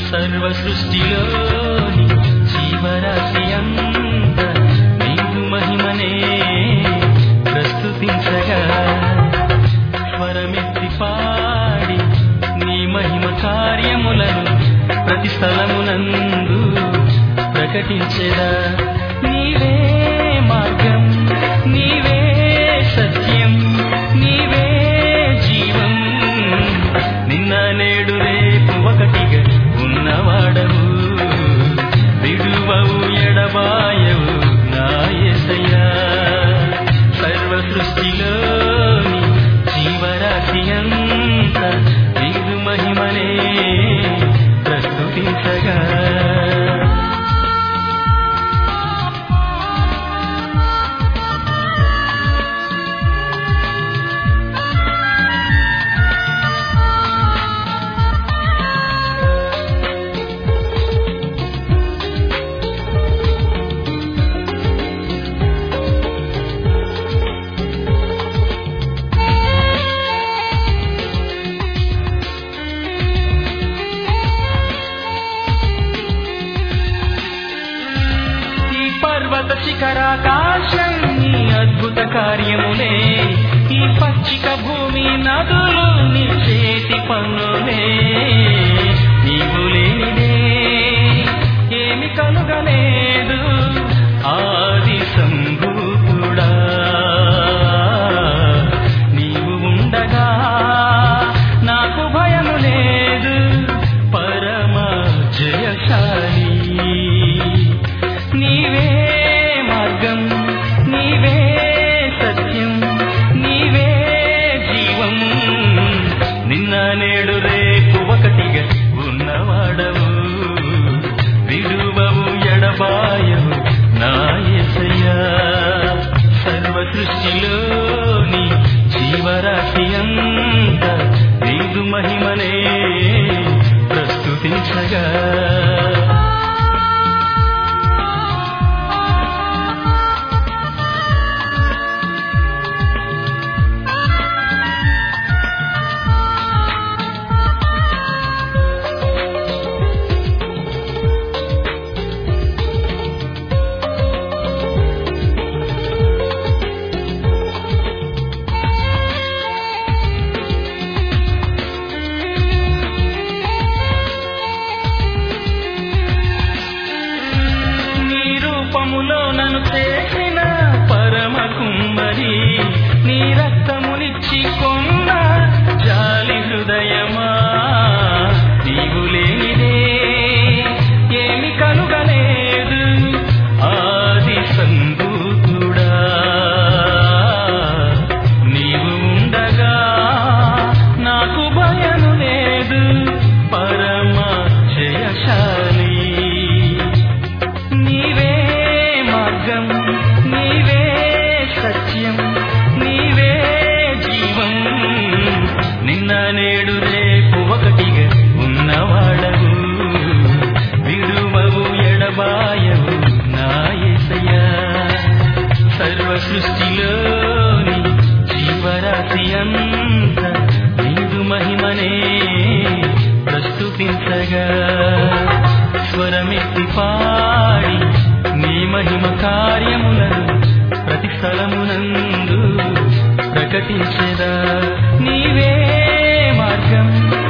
సర్వ సృష్టిలోని జీవరాశి అంత నీదు మహిమనే ప్రస్తుతించగా స్వరమెత్తి పాడి నీ మహిమ కార్యములను ప్రతి స్థలమునందు ప్రకటించెదా నీవే మార్గం నీవే సత్యం నీవే జీవం నిన్న నేడు రేపు ఒకటిగా ఉన్నవాడవు విడువవు ఎడబాయవు నా యేసయ్యా సర్వ సృష్టిలోని జీవరాశి అంత నీదు మహిమనే ప్రస్తుతించగా ఈ పర్వత శిఖరాకాశం నీ అద్భుత కార్యములే ఈ పచ్చిక భూమి నదులు నీ చేతి పన్నులే నీవు లేనిదే ఏమి కలుగలేదు ఆది సంభూతుడా నీవు ఉండగా నాకు భయము లేదు పరమ జయశాలి నీవే మార్గం నీవే సత్యం నీవే జీవం నిన్న నేడు రేపు ఒకటిగా ఉన్నవాడవు విడువవు ఎడబాయవు నా యేసయ్యా సర్వ సృష్టిలోని జీవరాశి అంత నీదు మహిమనే ప్రస్తుతించగా నీ రూపములో నన్ను చేసిన పరమ కుమ్మరి నీ రక్తమునిచ్చి కొన్న జాలి హృదయమా నీవు లేనిదే ఏమి కలుగలేదు ఆది సంభూతుడా నీవు ఉండగా నాకు భయము లేదు పరమ జయశాలి నీవే మార్గం నీవే సత్యం నీవే జీవం నిన్న నేడు రేపు ఒకటిగా ఉన్నవాడవు విడువవు ఎడబాయవు నా యేసయ్యా సర్వ సృష్టిలోని జీవరాశి అంత నీదు మహిమనే ప్రస్తుతించగా స్వరమెత్తి పాడి నీ మహిమ కార్యములను ప్రతి స్థలమునందు ప్రకటించెదా నీవే మార్గం